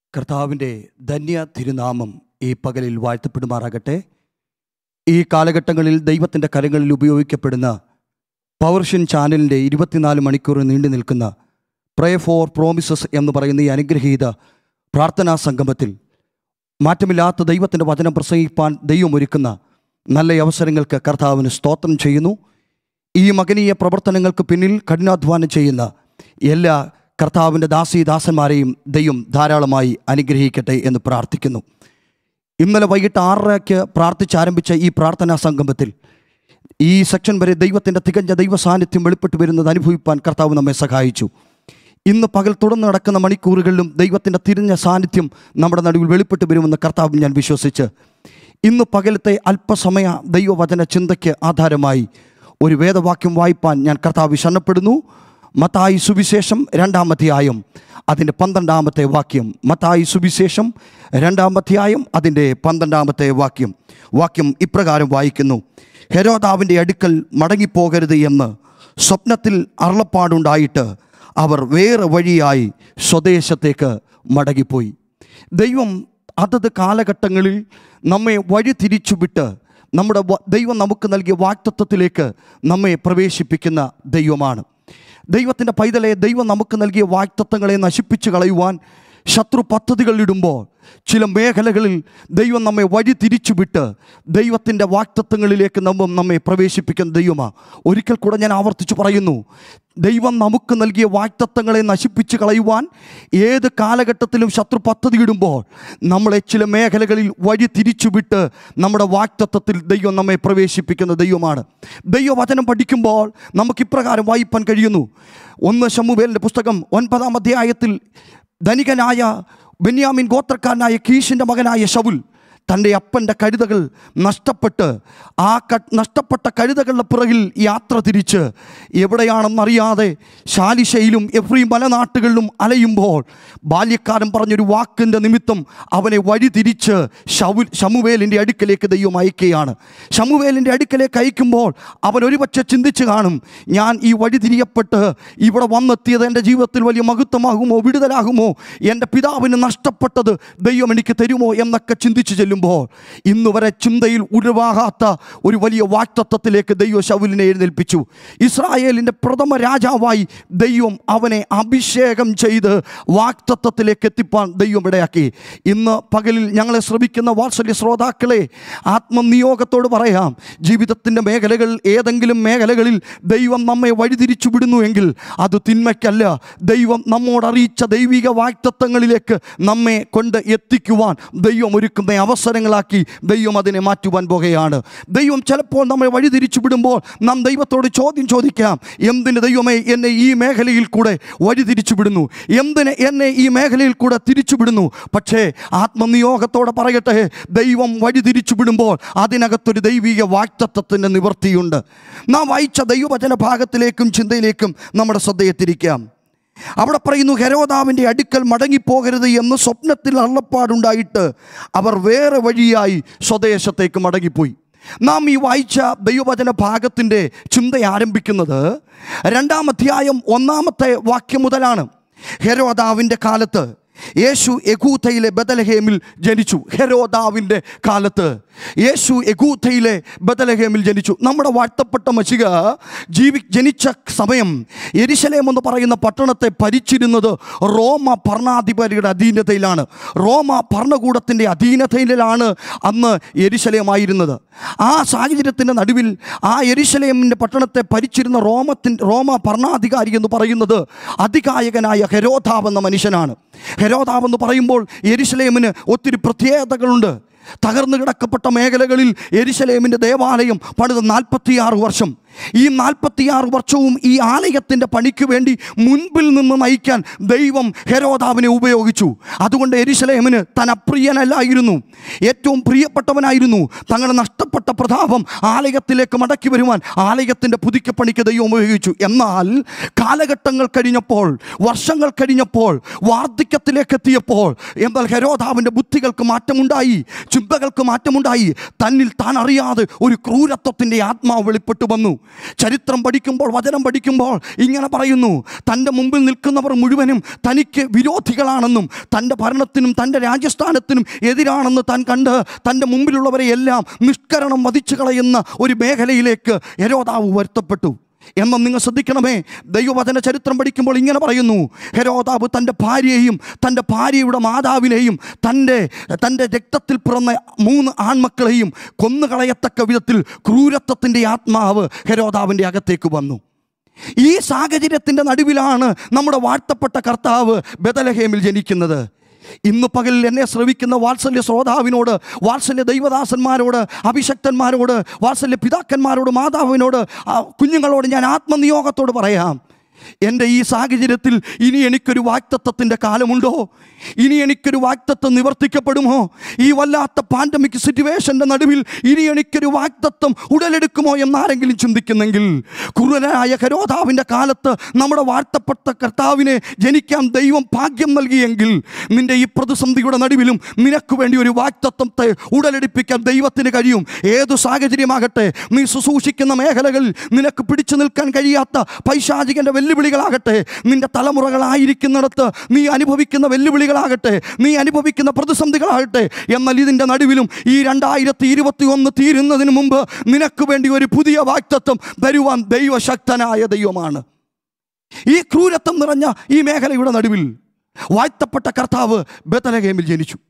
കർത്താവിൻ്റെ ധന്യ തിരുനാമം ഈ പകലിൽ വാഴ്ത്തപ്പെടുമാറാകട്ടെ ഈ കാലഘട്ടങ്ങളിൽ ദൈവത്തിൻ്റെ കരങ്ങളിൽ ഉപയോഗിക്കപ്പെടുന്ന പവർഷൻ ചാനലിൻ്റെ ഇരുപത്തിനാല് മണിക്കൂർ നീണ്ടു നിൽക്കുന്ന പ്രേ ഫോർ പ്രോമിസസ് എന്ന് പറയുന്ന ഈ അനുഗ്രഹീത പ്രാർത്ഥനാ സംഗമത്തിൽ മാറ്റമില്ലാത്ത ദൈവത്തിൻ്റെ വചനം പ്രസംഗിപ്പാൻ ദൈവം ഒരുക്കുന്ന നല്ല അവസരങ്ങൾക്ക് കർത്താവിന് സ്തോത്രം ചെയ്യുന്നു ഈ മകനീയ പ്രവർത്തനങ്ങൾക്ക് പിന്നിൽ കഠിനാധ്വാനം ചെയ്യുന്ന എല്ലാ കർത്താവിൻ്റെ ദാസി ദാസന്മാരെയും ദൈവം ധാരാളമായി അനുഗ്രഹിക്കട്ടെ എന്ന് പ്രാർത്ഥിക്കുന്നു ഇന്നലെ വൈകിട്ട് ആറരയ്ക്ക് പ്രാർത്ഥിച്ചാരംഭിച്ച ഈ പ്രാർത്ഥനാ സംഗമത്തിൽ ഈ സെക്ഷൻ വരെ ദൈവത്തിൻ്റെ തികഞ്ഞ ദൈവ സാന്നിധ്യം വെളിപ്പെട്ട് വരുന്നത് അനുഭവിപ്പാൻ കർത്താവ് നമ്മെ സഹായിച്ചു ഇന്ന് പകൽ തുടർന്ന് നടക്കുന്ന മണിക്കൂറുകളിലും ദൈവത്തിൻ്റെ തിരിഞ്ഞ സാന്നിധ്യം നമ്മുടെ നടുവിൽ വെളിപ്പെട്ട് വരുമെന്ന് കർത്താവ് ഞാൻ വിശ്വസിച്ച് ഇന്ന് പകലത്തെ അല്പസമയ ദൈവവചന ചിന്തയ്ക്ക് ആധാരമായി ഒരു വേദവാക്യം വായിപ്പാൻ ഞാൻ കർത്താവ് വിഷണ്ണപ്പെടുന്നു മത്തായി സുവിശേഷം രണ്ടാം അധ്യായം അതിൻ്റെ പന്ത്രണ്ടാമത്തെ വാക്യം മത്തായി സുവിശേഷം രണ്ടാം അധ്യായം അതിൻ്റെ പന്ത്രണ്ടാമത്തെ വാക്യം വാക്യം ഇപ്രകാരം വായിക്കുന്നു ഹെരോദാവിൻ്റെ അടുക്കൽ മടങ്ങിപ്പോകരുത് എന്ന് സ്വപ്നത്തിൽ അരുളപ്പാടുണ്ടായിട്ട് അവർ വേറെ വഴിയായി സ്വദേശത്തേക്ക് മടങ്ങിപ്പോയി ദൈവം അതത് കാലഘട്ടങ്ങളിൽ നമ്മെ വഴി തിരിച്ചുവിട്ട് നമ്മുടെ വ- ദൈവം നമുക്ക് നൽകിയ വാക്തത്വത്തിലേക്ക് നമ്മെ പ്രവേശിപ്പിക്കുന്ന ദൈവമാണ് ദൈവത്തിൻ്റെ പൈതലെ ദൈവം നമുക്ക് നൽകിയ വാക്തത്വങ്ങളെ നശിപ്പിച്ചു കളയുവാൻ ശത്രു പദ്ധതികൾ ഇടുമ്പോൾ ചില മേഖലകളിൽ ദൈവം നമ്മെ വഴി തിരിച്ചുവിട്ട് ദൈവത്തിൻ്റെ വാക്തത്വങ്ങളിലേക്ക് നമ്മ നമ്മെ പ്രവേശിപ്പിക്കുന്ന ദൈവമാണ് ഒരിക്കൽ കൂടെ ഞാൻ ആവർത്തിച്ച് പറയുന്നു ദൈവം നമുക്ക് നൽകിയ വാക്തത്വങ്ങളെ നശിപ്പിച്ച് കളയുവാൻ ഏത് കാലഘട്ടത്തിലും ശത്രു പദ്ധതി ഇടുമ്പോൾ നമ്മളെ ചില മേഖലകളിൽ വഴി തിരിച്ചുവിട്ട് നമ്മുടെ വാക്തത്വത്തിൽ ദൈവം നമ്മെ പ്രവേശിപ്പിക്കുന്ന ദൈവമാണ് ദൈവവചനം പഠിക്കുമ്പോൾ നമുക്ക് ഇപ്രകാരം വായിപ്പാൻ കഴിയുന്നു ഒന്ന് ശമുവേലിൻ്റെ പുസ്തകം ഒൻപതാം അധ്യായത്തിൽ ധനികനായ ബെന്യാമിൻ ഗോത്രക്കാരനായ കീഷിൻ്റെ മകനായ ശവുൽ തൻ്റെ അപ്പൻ്റെ കഴുതകൾ നഷ്ടപ്പെട്ട് ആ ക നഷ്ടപ്പെട്ട കഴുതകളുടെ പിറകിൽ യാത്ര തിരിച്ച് എവിടെയാണെന്നറിയാതെ ശാലിശയിലും എഫ്രീ മലനാട്ടുകളിലും അലയുമ്പോൾ ബാല്യക്കാരൻ പറഞ്ഞൊരു വാക്കിൻ്റെ നിമിത്തം അവനെ വഴി തിരിച്ച് ഷവുൽ ഷമുവേലിൻ്റെ അടുക്കലേക്ക് ദൈവം അയക്കുകയാണ് ഷമുവേലിൻ്റെ അടുക്കലേക്ക് അയക്കുമ്പോൾ അവൻ ഒരുപക്ഷെ ചിന്തിച്ച് കാണും ഞാൻ ഈ വഴി തിരിയപ്പെട്ട് ഇവിടെ വന്നെത്തിയത് എൻ്റെ ജീവിതത്തിൽ വലിയ മഹത്വമാകുമോ വിടുതലാകുമോ എൻ്റെ പിതാവിന് നഷ്ടപ്പെട്ടത് ദൈവം എനിക്ക് തരുമോ എന്നൊക്കെ ചിന്തിച്ചു ചെല്ലുമ്പോൾ ഇന്ന് വരെ ചിന്തയിൽ ഉരുവാകാത്ത ഒരു വലിയ വാക്തത്വത്തിലേക്ക് ദൈവം ശൗലിനെ എഴുന്നേൽപ്പിച്ചു ഇസ്രായേലിൻ്റെ പ്രഥമ രാജാവായി ദൈവം അവനെ അഭിഷേകം ചെയ്ത് വാക്തത്വത്തിലേക്ക് എത്തിപ്പാൻ ദൈവം ഇടയാക്കി ഇന്ന് പകലിൽ ഞങ്ങളെ ശ്രമിക്കുന്ന വാത്സല്യ ശ്രോതാക്കളെ ആത്മനിയോഗത്തോട് പറയാം ജീവിതത്തിൻ്റെ മേഖലകൾ ഏതെങ്കിലും മേഖലകളിൽ ദൈവം നമ്മെ വഴിതിരിച്ചു വിടുന്നുവെങ്കിൽ അത് തിന്മയ്ക്കല്ല ദൈവം നമ്മോട് അറിയിച്ച ദൈവിക വാക്തത്വങ്ങളിലേക്ക് നമ്മെ കൊണ്ട് എത്തിക്കുവാൻ ദൈവം ഒരുക്കുന്ന അവസരങ്ങളാക്കി ദൈവം അതിനെ മാറ്റുവാൻ പോകുകയാണ് ദൈവം ചിലപ്പോൾ നമ്മെ വഴിതിരിച്ചു വിടുമ്പോൾ നാം ദൈവത്തോട് ചോദ്യം ചോദിക്കാം എന്തിന് ദൈവമേ എന്നെ ഈ മേഖലയിൽ കൂടെ വഴിതിരിച്ചു വിടുന്നു എന്തിന് എന്നെ ഈ മേഖലയിൽ കൂടെ തിരിച്ചു വിടുന്നു പക്ഷേ ആത്മനിയോഗത്തോടെ പറയട്ടെ ദൈവം വഴിതിരിച്ചു വിടുമ്പോൾ അതിനകത്തൊരു ദൈവിക വാക്തത്വത്തിൻ്റെ നിവൃത്തിയുണ്ട് നാം വായിച്ച ദൈവവചന ഭാഗത്തിലേക്കും ചിന്തയിലേക്കും നമ്മുടെ ശ്രദ്ധയെ തിരിക്കാം അവിടെ പറയുന്നു ഹെരോദാവിൻ്റെ അടുക്കൽ മടങ്ങിപ്പോകരുത് എന്ന് സ്വപ്നത്തിൽ അള്ളപ്പാടുണ്ടായിട്ട് അവർ വേറെ വഴിയായി സ്വദേശത്തേക്ക് മടങ്ങിപ്പോയി നാം ഈ വായിച്ച ദൈവവചന ഭാഗത്തിൻ്റെ ചിന്ത ആരംഭിക്കുന്നത് രണ്ടാം അധ്യായം ഒന്നാമത്തെ വാക്യം മുതലാണ് ഹെരോദാവിൻ്റെ കാലത്ത് യേശു യഗൂത്തയിലെ ബദലഹേമിൽ ജനിച്ചു ഹെരോദാവിൻ്റെ കാലത്ത് യേശു യഗൂത്തയിലെ ബദലഹേമിൽ ജനിച്ചു നമ്മുടെ വാഴ്ത്തപ്പെട്ട മഷിക ജീവി ജനിച്ച സമയം എരിശലേം എന്ന് പറയുന്ന പട്ടണത്തെ ഭരിച്ചിരുന്നത് റോമ ഭരണാധിപതിയുടെ അധീനതയിലാണ് റോമ ഭരണകൂടത്തിൻ്റെ അധീനതയിലാണ് അന്ന് എരിശലേമായിരുന്നത് ആ സാഹചര്യത്തിൻ്റെ നടുവിൽ ആ എരിശലേമിൻ്റെ പട്ടണത്തെ ഭരിച്ചിരുന്ന റോമത്തിൻ റോമ ഭരണാധികാരി എന്ന് പറയുന്നത് അതികായകനായ ഹെരോധാവ് എന്ന മനുഷ്യനാണ് ഹെരോദാവ് എന്ന് പറയുമ്പോൾ എരിശലേമിന് ഒത്തിരി പ്രത്യേകതകളുണ്ട് തകർന്നു കിടക്കപ്പെട്ട മേഖലകളിൽ എരിശലേമിൻ്റെ ദേവാലയം പണിത് നാൽപ്പത്തിയാറ് വർഷം ഈ നാൽപ്പത്തിയാറ് വർഷവും ഈ ആലയത്തിൻ്റെ പണിക്ക് വേണ്ടി മുൻപിൽ നിന്ന് നയിക്കാൻ ദൈവം ഹെരോദാവിനെ ഉപയോഗിച്ചു അതുകൊണ്ട് എരിശലേമിന് താൻ അപ്രിയനല്ലായിരുന്നു ഏറ്റവും പ്രിയപ്പെട്ടവനായിരുന്നു തങ്ങളുടെ നഷ്ടപ്പെട്ട പ്രതാപം ആലയത്തിലേക്ക് മടക്കി വരുവാൻ ആലയത്തിൻ്റെ പുതുക്കപ്പണിക്ക് ദൈവം ഉപയോഗിച്ചു എന്നാൽ കാലഘട്ടങ്ങൾ കഴിഞ്ഞപ്പോൾ വർഷങ്ങൾ കഴിഞ്ഞപ്പോൾ വാർദ്ധക്യത്തിലേക്ക് എത്തിയപ്പോൾ എന്നാൽ ഹെരോദാവിൻ്റെ ബുദ്ധികൾക്ക് മാറ്റമുണ്ടായി ചിന്തകൾക്ക് മാറ്റമുണ്ടായി തന്നിൽ താൻ അറിയാതെ ഒരു ക്രൂരത്വത്തിൻ്റെ ആത്മാവ് വെളിപ്പെട്ടു വന്നു ചരിത്രം പഠിക്കുമ്പോൾ വചനം പഠിക്കുമ്പോൾ ഇങ്ങനെ പറയുന്നു തൻ്റെ മുമ്പിൽ നിൽക്കുന്നവർ മുഴുവനും തനിക്ക് വിരോധികളാണെന്നും തൻ്റെ ഭരണത്തിനും തൻ്റെ രാജ്യസ്ഥാനത്തിനും എതിരാണെന്ന് താൻ കണ്ട് തൻ്റെ മുമ്പിലുള്ളവരെ എല്ലാം നിഷ്കരണം വധിച്ചു കളയുന്ന ഒരു മേഖലയിലേക്ക് ഹെരോദാവ് വരുത്തപ്പെട്ടു എന്നും നിങ്ങൾ ശ്രദ്ധിക്കണമേ ദൈവവചന ചരിത്രം പഠിക്കുമ്പോൾ ഇങ്ങനെ പറയുന്നു ഹെരോദാവ് തൻ്റെ ഭാര്യയെയും തൻ്റെ ഭാര്യയുടെ മാതാവിനെയും തൻ്റെ തൻ്റെ രക്തത്തിൽ പിറന്ന മൂന്ന് ആൺമക്കളെയും കൊന്നുകളയത്തക്ക വിധത്തിൽ ക്രൂരത്വത്തിൻ്റെ ആത്മാവ് ഹെരോദാവിൻ്റെ അകത്തേക്ക് വന്നു ഈ സാഹചര്യത്തിൻ്റെ നടുവിലാണ് നമ്മുടെ വാഴ്ത്തപ്പെട്ട കർത്താവ് ബദലഹേമിൽ ജനിക്കുന്നത് ഇന്ന് പകലിൽ എന്നെ ശ്രവിക്കുന്ന വാത്സല്യ ശ്രോതാവിനോട് വാത്സല്യ ദൈവദാസന്മാരോട് അഭിഷക്തന്മാരോട് വാത്സല്യ പിതാക്കന്മാരോട് മാതാവിനോട് ആ കുഞ്ഞുങ്ങളോട് ഞാൻ ആത്മനിയോഗത്തോട് പറയാം എൻ്റെ ഈ സാഹചര്യത്തിൽ ഇനി എനിക്കൊരു വാക്തത്വത്തിൻ്റെ കാലമുണ്ടോ ഇനി എനിക്കൊരു വാക്തത്വം നിവർത്തിക്കപ്പെടുമോ ഈ വല്ലാത്ത പാൻഡമിക് സിറ്റുവേഷൻ്റെ നടുവിൽ ഇനി എനിക്കൊരു വാക്തത്വം ഉടലെടുക്കുമോ എന്നാരെങ്കിലും ചിന്തിക്കുന്നെങ്കിൽ ക്രൂരനായ ഹരോധാവിൻ്റെ കാലത്ത് നമ്മുടെ വാഴ്ത്തപ്പെട്ട കർത്താവിനെ ജനിക്കാൻ ദൈവം ഭാഗ്യം നൽകിയെങ്കിൽ നിന്റെ ഈ പ്രതിസന്ധിയുടെ നടുവിലും നിനക്ക് വേണ്ടി ഒരു വാക്തത്വത്തെ ഉടലെടുപ്പിക്കാൻ ദൈവത്തിന് കഴിയും ഏതു സാഹചര്യമാകട്ടെ നീ ശുശ്രൂഷിക്കുന്ന മേഖലകളിൽ നിനക്ക് പിടിച്ചു നിൽക്കാൻ കഴിയാത്ത പൈശാചികന്റെ വെല്ലുവിളികളാകട്ടെ നിന്റെ തലമുറകളായിരിക്കുന്നിടത്ത് നീ അനുഭവിക്കുന്ന വെല്ലുവിളികളാകട്ടെ നീ അനുഭവിക്കുന്ന പ്രതിസന്ധികളാകട്ടെ എന്നാൽ ഇതിൻ്റെ നടുവിലും ഈ രണ്ടായിരത്തി ഇരുപത്തി ഒന്ന് തീരുന്നതിന് മുമ്പ് നിനക്ക് വേണ്ടി ഒരു പുതിയ വാക്തത്വം തരുവാൻ ദൈവശക്തനായ ദൈവമാണ് ഈ ക്രൂരത്വം നിറഞ്ഞ ഈ മേഖലയുടെ നടുവിൽ വാഴ്ത്തപ്പെട്ട കർത്താവ് ബത്തലഹേമിൽ ജനിച്ചു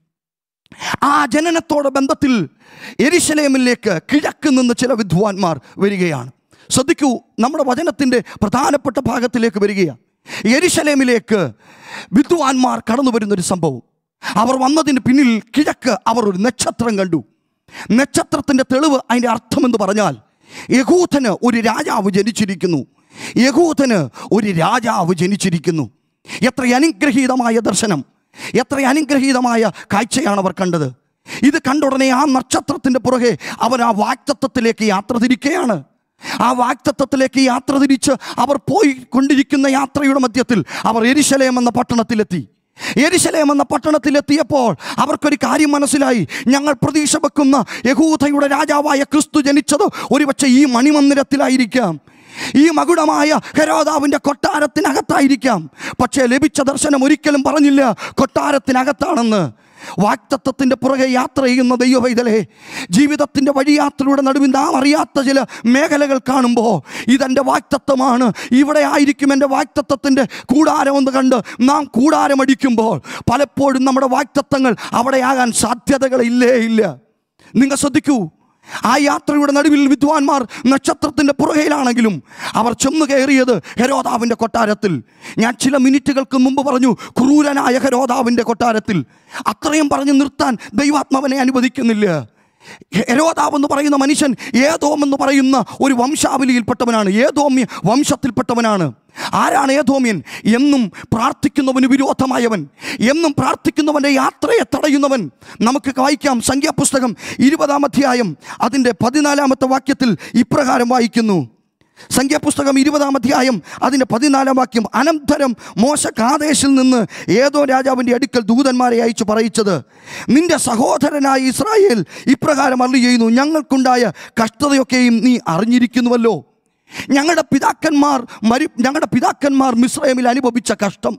ആ ജനനത്തോട് ബന്ധത്തിൽ എരിശലേമിലേക്ക് കിഴക്ക് നിന്ന് ചില വിദ്വാൻമാർ വരികയാണ് ശ്രദ്ധിക്കൂ നമ്മുടെ വചനത്തിൻ്റെ പ്രധാനപ്പെട്ട ഭാഗത്തിലേക്ക് വരികയാണ് എരിശലേമിലേക്ക് വിദ്വാൻമാർ കടന്നു വരുന്നൊരു സംഭവം അവർ വന്നതിന് പിന്നിൽ കിഴക്ക് അവർ ഒരു നക്ഷത്രം കണ്ടു നക്ഷത്രത്തിൻ്റെ തെളിവ് അതിൻ്റെ അർത്ഥമെന്ന് പറഞ്ഞാൽ യഹൂദന് ഒരു രാജാവ് ജനിച്ചിരിക്കുന്നു യഹൂദന് ഒരു രാജാവ് ജനിച്ചിരിക്കുന്നു എത്ര അനുഗ്രഹീതമായ ദർശനം എത്ര അനുഗ്രഹീതമായ കാഴ്ചയാണ് അവർ കണ്ടത് ഇത് കണ്ട ഉടനെ ആ നക്ഷത്രത്തിൻ്റെ പുറകെ അവർ ആ വാക്തത്വത്തിലേക്ക് യാത്ര തിരിക്കുകയാണ് ആ വാക്തത്വത്തിലേക്ക് യാത്ര തിരിച്ച് അവർ പോയി കൊണ്ടിരിക്കുന്ന യാത്രയുടെ മധ്യത്തിൽ അവർ എരിശലേം എന്ന പട്ടണത്തിലെത്തി എരിശലേം എന്ന പട്ടണത്തിലെത്തിയപ്പോൾ അവർക്കൊരു കാര്യം മനസ്സിലായി ഞങ്ങൾ പ്രതീക്ഷ വെക്കുന്ന യഹൂദയുടെ രാജാവായ ക്രിസ്തു ജനിച്ചത് ഒരുപക്ഷെ ഈ മണിമന്ദിരത്തിലായിരിക്കാം ഈ മകുടമായ ഹെരോദാവിൻ്റെ കൊട്ടാരത്തിനകത്തായിരിക്കാം പക്ഷേ ലഭിച്ച ദർശനം ഒരിക്കലും പറഞ്ഞില്ല കൊട്ടാരത്തിനകത്താണെന്ന് വാക്തത്വത്തിൻ്റെ പുറകെ യാത്ര ചെയ്യുന്ന ദൈവവൈതലേ ജീവിതത്തിൻ്റെ വഴിയാത്രയുടെ നടുവിൽ നാം അറിയാത്ത ചില മേഖലകൾ കാണുമ്പോൾ ഇതെൻ്റെ വാക്തത്വമാണ് ഇവിടെ ആയിരിക്കും എൻ്റെ വാക്തത്വത്തിൻ്റെ കൂടാരമെന്ന് കണ്ട് നാം കൂടാരമടിക്കുമ്പോൾ പലപ്പോഴും നമ്മുടെ വാക്തത്വങ്ങൾ അവിടെയാകാൻ സാധ്യതകളില്ലേ ഇല്ല നിങ്ങൾ ശ്രദ്ധിക്കൂ ആ യാത്രയുടെ നടുവിൽ വിദ്വാൻമാർ നക്ഷത്രത്തിൻ്റെ പുറകയിലാണെങ്കിലും അവർ ചെന്ന് കയറിയത് ഹെരോദാവിൻ്റെ കൊട്ടാരത്തിൽ ഞാൻ ചില മിനിറ്റുകൾക്ക് മുമ്പ് പറഞ്ഞു ക്രൂരനായ ഹെരോദാവിൻ്റെ കൊട്ടാരത്തിൽ അത്രയും പറഞ്ഞ് നിർത്താൻ ദൈവാത്മാവനെ അനുവദിക്കുന്നില്ല ഹെരോദാവ് എന്ന് പറയുന്ന മനുഷ്യൻ ഏതോം എന്ന് പറയുന്ന ഒരു വംശാവലിയിൽപ്പെട്ടവനാണ് ഏതോമ്യ വംശത്തിൽപ്പെട്ടവനാണ് ആരാണ് ഏതോമ്യൻ എന്നും പ്രാർത്ഥിക്കുന്നവന് വിരോധമായവൻ എന്നും പ്രാർത്ഥിക്കുന്നവൻ്റെ യാത്രയെ തടയുന്നവൻ നമുക്ക് വായിക്കാം സംഖ്യാപുസ്തകം ഇരുപതാം അധ്യായം അതിൻ്റെ പതിനാലാമത്തെ വാക്യത്തിൽ ഇപ്രകാരം വായിക്കുന്നു സംഖ്യാപുസ്തകം ഇരുപതാം അധ്യായം അതിൻ്റെ പതിനാലാം വാക്യം അനന്തരം മോശ കാദേശിൽ നിന്ന് ഏതോ രാജാവിൻ്റെ അടുക്കൽ ദൂതന്മാരെ അയച്ചു പറയിച്ചത് നിന്റെ സഹോദരനായ ഇസ്രായേൽ ഇപ്രകാരം അറി ചെയ്യുന്നു ഞങ്ങൾക്കുണ്ടായ കഷ്ടതയൊക്കെയും നീ അറിഞ്ഞിരിക്കുന്നുവല്ലോ ഞങ്ങളുടെ പിതാക്കന്മാർ മരി ഞങ്ങളുടെ പിതാക്കന്മാർ മിസ്രൈമിൽ അനുഭവിച്ച കഷ്ടം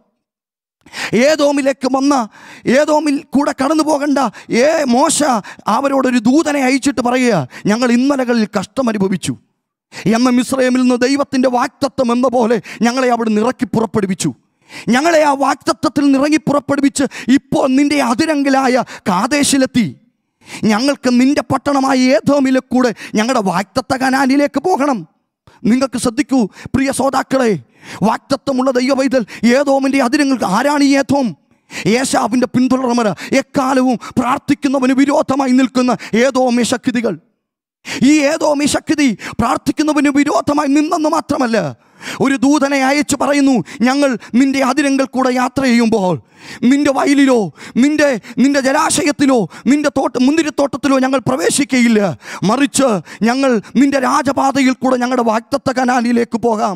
ഏതോമിലേക്ക് വന്ന ഏതോമിൽ കൂടെ കടന്നു പോകണ്ട ഏ മോശ അവരോടൊരു ദൂതനെ അയച്ചിട്ട് പറയുക ഞങ്ങൾ ഇന്നലകളിൽ കഷ്ടം അനുഭവിച്ചു എന്ന മിസ്രൈമിൽ നിന്ന് ദൈവത്തിൻ്റെ വാക്തത്വം എന്ന പോലെ ഞങ്ങളെ അവിടെ നിറക്കി പുറപ്പെടുവിച്ചു ഞങ്ങളെ ആ വാക്തത്വത്തിൽ നിറങ്ങി പുറപ്പെടുവിച്ച് ഇപ്പോൾ നിന്റെ അതിരങ്കിലായ കാദേശിലെത്തി ഞങ്ങൾക്ക് നിന്റെ പട്ടണമായ ഏതോമിലെ കൂടെ ഞങ്ങളുടെ വാക്തത്വ കനാലിലേക്ക് പോകണം നിങ്ങൾക്ക് ശ്രദ്ധിക്കൂ പ്രിയ ശ്രോതാക്കളെ വാക്തത്വമുള്ള ദൈവവൈതൽ ഏതോമിൻ്റെ അതിരങ്ങൾക്ക് ആരാണ് ഈ ഏതോം ഏശാവിൻ്റെ പിന്തുടർമര എക്കാലവും പ്രാർത്ഥിക്കുന്നവന് വിരോധമായി നിൽക്കുന്ന ഏതോമ്യ ശക്തികൾ ഈ ഏതോമി ശക്തി പ്രാർത്ഥിക്കുന്നവന് വിരോധമായി നിന്നെന്ന് മാത്രമല്ല ഒരു ദൂതനെ അയച്ചു പറയുന്നു ഞങ്ങൾ നിന്റെ അതിരങ്ങൾ കൂടെ യാത്ര ചെയ്യുമ്പോൾ നിന്റെ വയലിലോ നിന്റെ നിന്റെ ജലാശയത്തിലോ നിന്റെ തോട്ട മുന്തിരിത്തോട്ടത്തിലോ ഞങ്ങൾ പ്രവേശിക്കയില്ല മറിച്ച് ഞങ്ങൾ നിന്റെ രാജപാതയിൽ കൂടെ ഞങ്ങളുടെ വാക്തത്വ കനാലിലേക്ക് പോകാം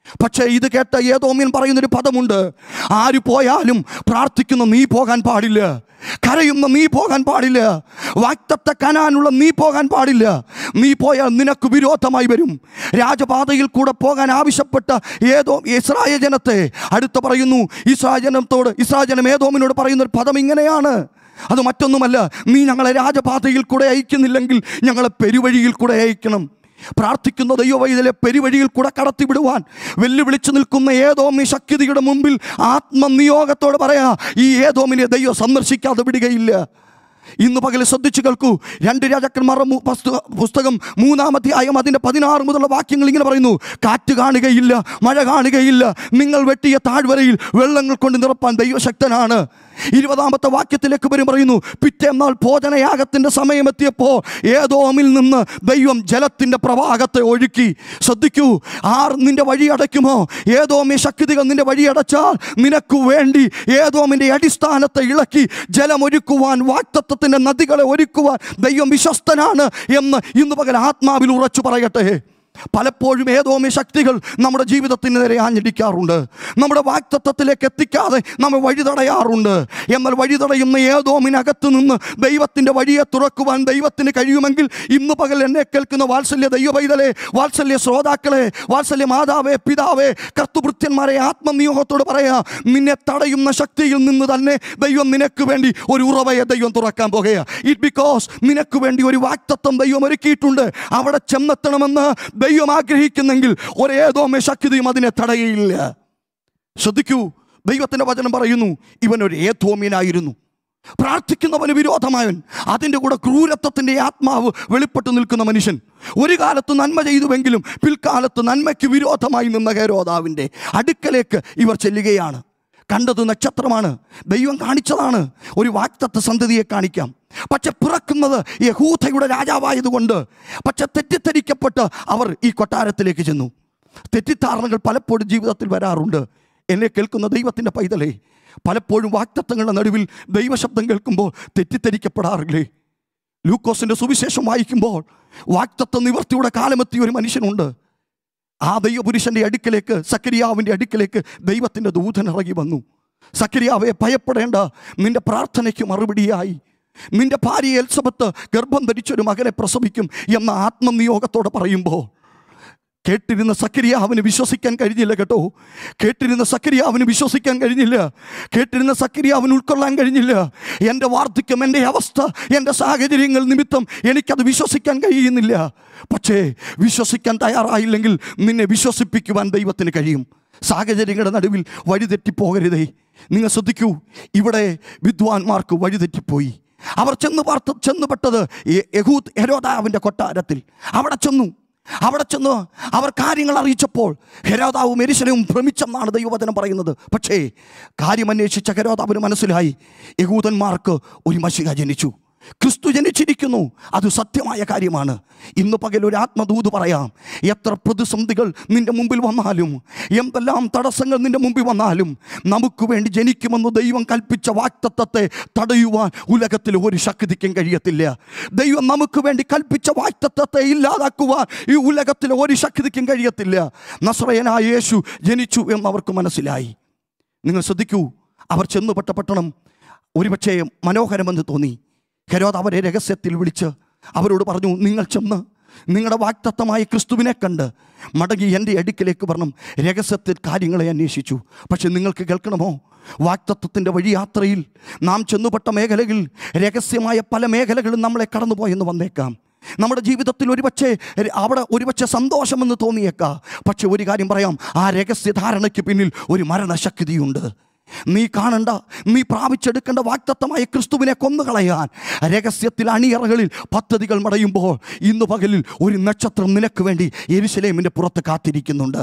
പക്ഷേ ഇത് കേട്ട ഏതോമ്യൻ പറയുന്നൊരു പദമുണ്ട് ആര് പോയാലും പ്രാർത്ഥിക്കുന്ന നീ പോകാൻ പാടില്ല കരയുന്ന നീ പോകാൻ പാടില്ല വാക്തത്തെ കനാനുള്ള നീ പോകാൻ പാടില്ല നീ പോയാൽ നിനക്ക് വിരോധമായി വരും രാജപാതയിൽ കൂടെ പോകാൻ ആവശ്യപ്പെട്ട ഏതോ ഇസ്രായേൽ ജനത്തെ അടുത്ത് പറയുന്നു ഇസ്രായേൽ ജനത്തോട് ഇസ്രായേൽ ജനം ഏതോമിനോട് പറയുന്ന ഒരു പദം ഇങ്ങനെയാണ് അത് മറ്റൊന്നുമല്ല നീ ഞങ്ങളെ രാജപാതയിൽ കൂടെ അയക്കുന്നില്ലെങ്കിൽ ഞങ്ങളെ പെരുവഴിയിൽ കൂടെ അയക്കണം പ്രാർത്ഥിക്കുന്ന ദൈവവൈതലെ പെരുവഴിയിൽ കൂടെ കടത്തിവിടുവാൻ വെല്ലുവിളിച്ചു നിൽക്കുന്ന ഏതോമി ശക്തിയുടെ മുമ്പിൽ ആത്മനിയോഗത്തോട് പറയാ ഈ ഏതോമിനെ ദൈവം സന്ദർശിക്കാതെ വിടുകയില്ല ഇന്ന് പകൽ ശ്രദ്ധിച്ചു കേൾക്കൂ രണ്ട് രാജാക്കന്മാരുടെ മു- പുസ്ത- പുസ്തകം മൂന്നാമധ്യായം അതിൻ്റെ പതിനാറ് മുതലുള്ള വാക്യങ്ങൾ ഇങ്ങനെ പറയുന്നു കാറ്റ് കാണുകയില്ല മഴ കാണുകയില്ല നിങ്ങൾ വെട്ടിയ താഴ്വരയിൽ വെള്ളങ്ങൾ കൊണ്ട് നിറപ്പാൻ ദൈവശക്തനാണ് ഇരുപതാമത്തെ വാക്യത്തിലേക്ക് വരും പറയുന്നു പിറ്റേന്നാൾ ഭോജനയാഗത്തിൻ്റെ സമയമെത്തിയപ്പോൾ ഏതോമിൽ നിന്ന് ദൈവം ജലത്തിൻ്റെ പ്രവാഹത്തെ ഒഴുക്കി ശ്രദ്ധിക്കൂ ആർ നിന്റെ വഴി അടയ്ക്കുമോ ഏതോമി ശക്തികൾ നിന്റെ വഴി അടച്ചാൽ നിനക്ക് വേണ്ടി ഏതോമിൻ്റെ അടിസ്ഥാനത്തെ ഇളക്കി ജലമൊരുക്കുവാൻ വാക്തത്വത്തിൻ്റെ നദികളെ ഒരുക്കുവാൻ ദൈവം വിശ്വസ്തനാണ് എന്ന് ഇന്ന് പകൽ ആത്മാവിൽ ഉറച്ചു പറയട്ടെ പലപ്പോഴും ഏതോമി ശക്തികൾ നമ്മുടെ ജീവിതത്തിന് നേരെ ആഞ്ഞടിക്കാറുണ്ട് നമ്മുടെ വാക്തത്വത്തിലേക്ക് എത്തിക്കാതെ നമ്മെ വഴിതടയാറുണ്ട് എന്നാൽ വഴിതടയുന്ന ഏതോമിനകത്ത് നിന്ന് ദൈവത്തിൻ്റെ വഴിയെ തുറക്കുവാൻ ദൈവത്തിന് കഴിയുമെങ്കിൽ ഇന്ന് പകൽ എന്നെ കേൾക്കുന്ന വാത്സല്യ ദൈവവൈതലെ വാത്സല്യ ശ്രോതാക്കളെ വാത്സല്യ മാതാവേ പിതാവേ കർത്തുഭൃത്യന്മാരെ ആത്മനിയോഗത്തോട് പറയാ നിന്നെ തടയുന്ന ശക്തിയിൽ നിന്ന് തന്നെ ദൈവം നിനക്ക് വേണ്ടി ഒരു ഉറവയെ ദൈവം തുറക്കാൻ പോകുക ഇറ്റ് ബിക്കോസ് നിനക്ക് വേണ്ടി ഒരു വാക്തത്വം ദൈവം ഒരുക്കിയിട്ടുണ്ട് അവിടെ ചെന്നെത്തണമെന്ന് ദൈവം ആഗ്രഹിക്കുന്നെങ്കിൽ ഒരേതോമേ ശക്തിയും അതിനെ തടയയില്ല ശ്രദ്ധിക്കൂ ദൈവത്തിൻ്റെ വചനം പറയുന്നു ഇവൻ ഒരു ഏതോമ്യനായിരുന്നു പ്രാർത്ഥിക്കുന്നവന് വിരോധമായവൻ അതിൻ്റെ കൂടെ ക്രൂരത്വത്തിൻ്റെ ആത്മാവ് വെളിപ്പെട്ടു നിൽക്കുന്ന മനുഷ്യൻ ഒരു കാലത്ത് നന്മ ചെയ്തുവെങ്കിലും പിൽക്കാലത്ത് നന്മയ്ക്ക് വിരോധമായി നിന്ന ഹേരോദാവിൻ്റെ അടുക്കലേക്ക് ഇവർ ചെല്ലുകയാണ് കണ്ടത് നക്ഷത്രമാണ് ദൈവം കാണിച്ചതാണ് ഒരു വാക്തത്വ സന്തതിയെ കാണിക്കാം പക്ഷെ പിറക്കുന്നത് യഹൂദയുടെ രാജാവായതുകൊണ്ട് പക്ഷെ തെറ്റിദ്ധരിക്കപ്പെട്ട് അവർ ഈ കൊട്ടാരത്തിലേക്ക് ചെന്നു തെറ്റിദ്ധാരണകൾ പലപ്പോഴും ജീവിതത്തിൽ വരാറുണ്ട് എന്നെ കേൾക്കുന്ന ദൈവത്തിൻ്റെ പൈതലേ പലപ്പോഴും വാക്തത്വങ്ങളുടെ നടുവിൽ ദൈവശബ്ദം കേൾക്കുമ്പോൾ തെറ്റിദ്ധരിക്കപ്പെടാറില്ലേ ലൂക്കോസിൻ്റെ സുവിശേഷം വായിക്കുമ്പോൾ വാക്തത്വ നിവർത്തിയുടെ കാലമെത്തിയ ഒരു മനുഷ്യനുണ്ട് ആ ദൈവപുരുഷന്റെ അടുക്കലേക്ക് സക്കരിയാവിൻ്റെ അടുക്കലേക്ക് ദൈവത്തിൻ്റെ ദൂതൻ ഇറങ്ങി വന്നു സക്കരിയാവെ ഭയപ്പെടേണ്ട നിന്റെ പ്രാർത്ഥനയ്ക്ക് മറുപടിയായി നിന്റെ ഭാര്യ എൽസബത്ത് ഗർഭം ധരിച്ചൊരു മകനെ പ്രസവിക്കും എന്ന ആത്മനിയോഗത്തോടെ പറയുമ്പോൾ കേട്ടിരുന്ന സക്കരിയാവിന് വിശ്വസിക്കാൻ കഴിഞ്ഞില്ല കേട്ടോ കേട്ടിരുന്ന സക്കരിയാവിന് വിശ്വസിക്കാൻ കഴിഞ്ഞില്ല കേട്ടിരുന്ന സക്കരിയാവിന് ഉൾക്കൊള്ളാൻ കഴിഞ്ഞില്ല എൻ്റെ വാർദ്ധക്യം എൻ്റെ അവസ്ഥ എൻ്റെ സാഹചര്യങ്ങൾ നിമിത്തം എനിക്കത് വിശ്വസിക്കാൻ കഴിയുന്നില്ല പക്ഷേ വിശ്വസിക്കാൻ തയ്യാറായില്ലെങ്കിൽ നിന്നെ വിശ്വസിപ്പിക്കുവാൻ ദൈവത്തിന് കഴിയും സാഹചര്യങ്ങളുടെ നടുവിൽ വഴിതെറ്റിപ്പോകരുതേ നിങ്ങൾ ശ്രദ്ധിക്കൂ ഇവിടെ വിദ്വാൻമാർക്ക് വഴിതെറ്റിപ്പോയി അവർ ചെന്ന് പാർത്ത് ചെന്നുപെട്ടത് യഹൂദ് ഹെരോദാവിൻ്റെ കൊട്ടാരത്തിൽ അവിടെ ചെന്നു അവിടെ ചെന്ന് അവർ കാര്യങ്ങൾ അറിയിച്ചപ്പോൾ ഹെരോദാവും എരിശലവും ഭ്രമിച്ചെന്നാണ് ദൈവവചനം പറയുന്നത് പക്ഷേ കാര്യമന്വേഷിച്ച ഹെരോദാവിന് മനസ്സിലായി യഹൂദന്മാർക്ക് ഒരു മഷിക ജനിച്ചു ക്രിസ്തു ജനിച്ചിരിക്കുന്നു അത് സത്യമായ കാര്യമാണ് ഇന്ന് പകൽ ഒരു ആത്മദൂത് പറയാം എത്ര പ്രതിസന്ധികൾ നിന്റെ മുമ്പിൽ വന്നാലും എന്തെല്ലാം തടസ്സങ്ങൾ നിന്റെ മുമ്പിൽ വന്നാലും നമുക്ക് വേണ്ടി ജനിക്കുമെന്ന് ദൈവം കൽപ്പിച്ച വാക്തത്വത്തെ തടയുവാൻ ഉലകത്തിൽ ഒരു ശക്തിക്കും കഴിയത്തില്ല ദൈവം നമുക്ക് വേണ്ടി കൽപ്പിച്ച വാക്തത്വത്തെ ഇല്ലാതാക്കുവാൻ ഈ ഉലകത്തിൽ ഒരു ശക്തിക്കും കഴിയത്തില്ല നസ്രയനായ യേശു ജനിച്ചു എന്നവർക്ക് മനസ്സിലായി നിങ്ങൾ ശ്രദ്ധിക്കൂ അവർ ചെന്നുപെട്ട പട്ടണം ഒരുപക്ഷേ മനോഹരമെന്ന് തോന്നി ഹെരോദ് അവരെ രഹസ്യത്തിൽ വിളിച്ച് അവരോട് പറഞ്ഞു നിങ്ങൾ ചെന്ന് നിങ്ങളുടെ വാക്തത്വമായ ക്രിസ്തുവിനെ കണ്ട് മടങ്ങി എൻ്റെ അടുക്കിലേക്ക് വരണം രഹസ്യത്തിൽ കാര്യങ്ങളെ അന്വേഷിച്ചു പക്ഷെ നിങ്ങൾക്ക് കേൾക്കണമോ വാക്തത്വത്തിൻ്റെ വഴിയാത്രയിൽ നാം ചെന്നുപെട്ട മേഖലയിൽ രഹസ്യമായ പല മേഖലകളും നമ്മളെ കടന്നുപോയെന്ന് വന്നേക്കാം നമ്മുടെ ജീവിതത്തിൽ ഒരുപക്ഷെ അവിടെ ഒരുപക്ഷെ സന്തോഷമെന്ന് തോന്നിയേക്കാം പക്ഷെ ഒരു കാര്യം പറയാം ആ രഹസ്യധാരണയ്ക്ക് പിന്നിൽ ഒരു മരണശക്തിയുണ്ട് നീ കാണണ്ട നീ പ്രാപിച്ചെടുക്കേണ്ട വാക്തത്വമായ ക്രിസ്തുവിനെ കൊന്നുകളയാൻ രഹസ്യത്തിൽ അണിയറകളിൽ പദ്ധതികൾ മടയുമ്പോൾ ഇന്ന് പകലിൽ ഒരു നക്ഷത്രം നിനക്ക് വേണ്ടി എരുശലേമിൻ്റെ പുറത്ത് കാത്തിരിക്കുന്നുണ്ട്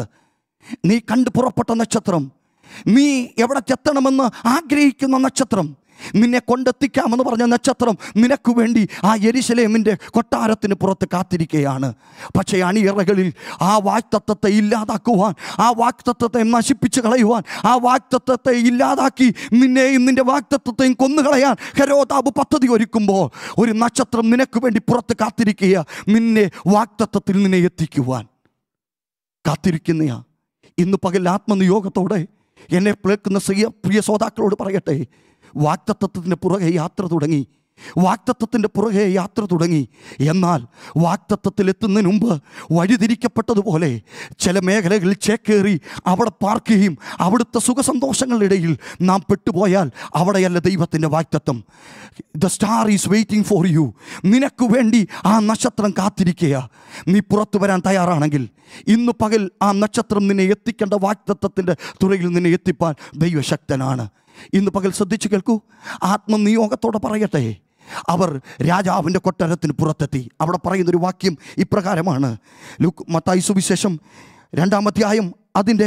നീ കണ്ടു പുറപ്പെട്ട നക്ഷത്രം നീ എവിടെ ചെത്തണമെന്ന് ആഗ്രഹിക്കുന്ന നക്ഷത്രം നിന്നെ കൊണ്ടെത്തിക്കാമെന്ന് പറഞ്ഞ നക്ഷത്രം നിനക്ക് വേണ്ടി ആ എരിശലേമിൻ്റെ കൊട്ടാരത്തിന് പുറത്ത് കാത്തിരിക്കുകയാണ് പക്ഷേ അണിയറകളിൽ ആ വാക്തത്വത്തെ ഇല്ലാതാക്കുവാൻ ആ വാക്തത്വത്തെ നശിപ്പിച്ച് കളയുവാൻ ആ വാക്തത്വത്തെ ഇല്ലാതാക്കി നിന്നെയും നിന്റെ വാക്തത്വത്തെയും കൊന്നുകളയാൻ ഹരോതാബ് പദ്ധതി ഒരുക്കുമ്പോൾ ഒരു നക്ഷത്രം നിനക്ക് വേണ്ടി പുറത്ത് കാത്തിരിക്കുക നിന്നെ വാക്തത്വത്തിൽ നിന്നെ എത്തിക്കുവാൻ കാത്തിരിക്കുന്നയാ ഇന്ന് പകൽ ആത്മനിയോഗത്തോടെ എന്നെ കേൾക്കുന്ന ശ്രീയ പ്രിയ ശ്രോതാക്കളോട് പറയട്ടെ വാക്തത്വത്തിൻ്റെ പുറകെ യാത്ര തുടങ്ങി വാക്തത്വത്തിൻ്റെ പുറകെ യാത്ര തുടങ്ങി എന്നാൽ വാക്തത്വത്തിൽ എത്തുന്നതിന് മുമ്പ് വഴിതിരിക്കപ്പെട്ടതുപോലെ ചില മേഖലകളിൽ ചേക്കേറി അവിടെ പാർക്കുകയും അവിടുത്തെ സുഖസന്തോഷങ്ങളുടെ ഇടയിൽ നാം പെട്ടുപോയാൽ അവിടെയല്ല ദൈവത്തിൻ്റെ വാക്തത്വം the star is waiting for you നിനക്ക് വേണ്ടി ആ നക്ഷത്രം കാത്തിരിക്കുക നീ പുറത്തു വരാൻ തയ്യാറാണെങ്കിൽ ഇന്ന് പകൽ ആ നക്ഷത്രം നിന്നെ എത്തിക്കേണ്ട വാക്തത്വത്തിൻ്റെ തുറയിൽ നിന്നെ എത്തിപ്പാൻ ദൈവശക്തനാണ് ഇന്ന് പകൽ ശ്രദ്ധിച്ചു കേൾക്കൂ ആത്മനിയോഗത്തോടെ പറയട്ടെ അവർ രാജാവിൻ്റെ കൊട്ടാരത്തിന് പുറത്തെത്തി അവിടെ പറയുന്നൊരു വാക്യം ഇപ്രകാരമാണ് ലുക്ക് മത്തായി സുവിശേഷം രണ്ടാമധ്യായം അതിൻ്റെ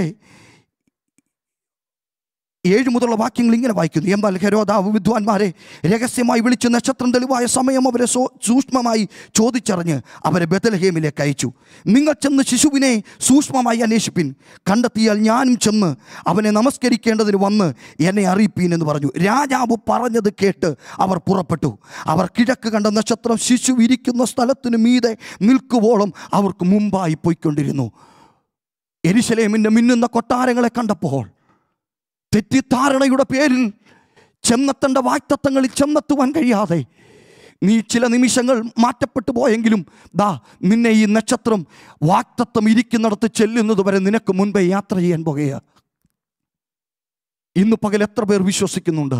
ഏഴ് മുതലുള്ള വാക്യങ്ങൾ ഇങ്ങനെ വായിക്കുന്നു എന്നാൽ ഹെരോദാവ് വിദ്വാൻമാരെ രഹസ്യമായി വിളിച്ച് നക്ഷത്രം തെളിവായ സമയം അവരെ സോ- സൂക്ഷ്മമായി ചോദിച്ചറിഞ്ഞ് അവരെ ബദലഹേമിലേക്ക് അയച്ചു നിങ്ങൾ ചെന്ന് ശിശുവിനെ സൂക്ഷ്മമായി അന്വേഷിപ്പിൻ കണ്ടെത്തിയാൽ ഞാനും ചെന്ന് അവനെ നമസ്കരിക്കേണ്ടതിന് വന്ന് എന്നെ അറിയിപ്പീൻ എന്ന് പറഞ്ഞു രാജാവ് പറഞ്ഞത് കേട്ട് അവർ പുറപ്പെട്ടു അവർ കിഴക്ക് കണ്ട നക്ഷത്രം ശിശു ഇരിക്കുന്ന സ്ഥലത്തിന് മീതെ നിൽക്കുവോളം അവർക്ക് മുമ്പായി പോയിക്കൊണ്ടിരുന്നു എരിശലേമിൻ്റെ മിന്നുന്ന കൊട്ടാരങ്ങളെ കണ്ടപ്പോൾ തെറ്റിദ്ധാരണയുടെ പേരിൽ ചെന്നെത്തേണ്ട വാക്തത്വങ്ങളിൽ ചെന്നെത്തുവാൻ കഴിയാതെ നീ ചില നിമിഷങ്ങൾ മാറ്റപ്പെട്ടു പോയെങ്കിലും ദാ നിന്നെ ഈ നക്ഷത്രം വാക്തത്വം ഇരിക്കുന്നിടത്ത് ചെല്ലുന്നത് വരെ നിനക്ക് മുൻപേ യാത്ര ചെയ്യാൻ പോകുക ഇന്ന് പകൽ എത്ര പേർ വിശ്വസിക്കുന്നുണ്ട്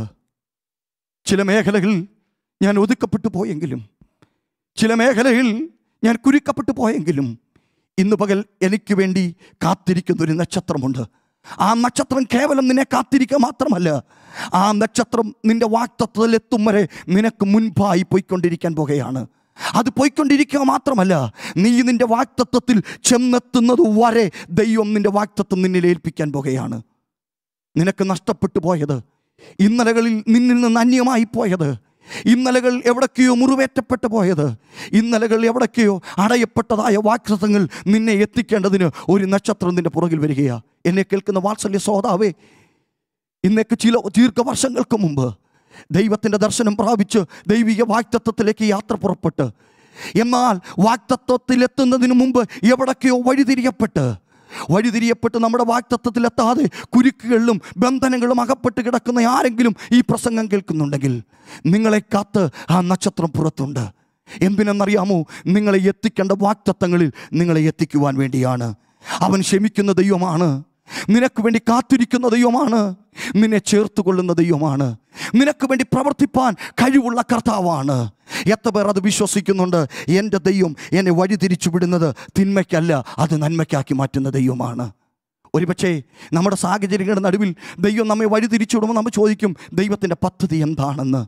ചില മേഖലകളിൽ ഞാൻ ഒതുക്കപ്പെട്ടു പോയെങ്കിലും ചില മേഖലയിൽ ഞാൻ കുരുക്കപ്പെട്ടു പോയെങ്കിലും ഇന്ന് പകൽ എനിക്ക് വേണ്ടി കാത്തിരിക്കുന്ന ഒരു നക്ഷത്രമുണ്ട് ആ നക്ഷത്രം കേവലം നിന്നെ കാത്തിരിക്കുക മാത്രമല്ല ആ നക്ഷത്രം നിന്റെ വാക്തത്വത്തിൽ എത്തും വരെ നിനക്ക് മുൻപായി പോയിക്കൊണ്ടിരിക്കാൻ പോകുകയാണ് അത് പോയിക്കൊണ്ടിരിക്കുക മാത്രമല്ല നീ നിന്റെ വാക്തത്വത്തിൽ ചെന്നെത്തുന്നത് വരെ ദൈവം നിന്റെ വാക്തത്വം നിന്നിൽ ഏൽപ്പിക്കാൻ പോകുകയാണ് നിനക്ക് നഷ്ടപ്പെട്ടു പോയത് ഇന്നലകളിൽ നിന്നിൽ നിന്ന് അന്യമായി പോയത് ഇന്നലകൾ എവിടൊക്കെയോ മുറിവേറ്റപ്പെട്ടു പോയത് ഇന്നലകൾ എവിടൊക്കെയോ അടയപ്പെട്ടതായ വാക്തത്വങ്ങൾ നിന്നെ എത്തിക്കേണ്ടതിന് ഒരു നക്ഷത്രം നിന്റെ പുറകിൽ വരികയാ എന്നെ കേൾക്കുന്ന വാത്സല്യ സോതാവേ ഇന്നേക്ക് ചില ദീർഘവർഷങ്ങൾക്ക് മുമ്പ് ദൈവത്തിൻ്റെ ദർശനം പ്രാപിച്ച് ദൈവിക വാക്തത്വത്തിലേക്ക് യാത്ര പുറപ്പെട്ട് എന്നാൽ വാക്തത്വത്തിലെത്തുന്നതിന് മുമ്പ് എവിടൊക്കെയോ വഴിതിരിയപ്പെട്ട് വഴിതിരിയപ്പെട്ട് നമ്മുടെ വാക്തത്വത്തിലെത്താതെ കുരുക്കുകളിലും ബന്ധനങ്ങളും അകപ്പെട്ട് കിടക്കുന്ന ആരെങ്കിലും ഈ പ്രസംഗം കേൾക്കുന്നുണ്ടെങ്കിൽ നിങ്ങളെ കാത്ത് ആ നക്ഷത്രം പുറത്തുണ്ട് എന്തിനെന്നറിയാമോ നിങ്ങളെ എത്തിക്കേണ്ട വാക്തത്വങ്ങളിൽ നിങ്ങളെ എത്തിക്കുവാൻ വേണ്ടിയാണ് അവൻ ക്ഷമിക്കുന്ന ദൈവമാണ് നിനക്ക് വേണ്ടി കാത്തിരിക്കുന്ന ദൈവമാണ് നിന്നെ ചേർത്ത് കൊള്ളുന്ന ദൈവമാണ് നിനക്ക് വേണ്ടി പ്രവർത്തിപ്പാൻ കഴിവുള്ള കർത്താവാണ് എത്ര പേർ അത് വിശ്വസിക്കുന്നുണ്ട് എൻ്റെ ദൈവം എന്നെ വഴിതിരിച്ചു വിടുന്നത് തിന്മയ്ക്കല്ല അത് നന്മയ്ക്കാക്കി മാറ്റുന്ന ദൈവമാണ് ഒരുപക്ഷേ നമ്മുടെ സാഹചര്യങ്ങളുടെ നടുവിൽ ദൈവം നമ്മെ വഴിതിരിച്ചു വിടുമ്പോൾ നമ്മൾ ചോദിക്കും ദൈവത്തിൻ്റെ പദ്ധതി എന്താണെന്ന്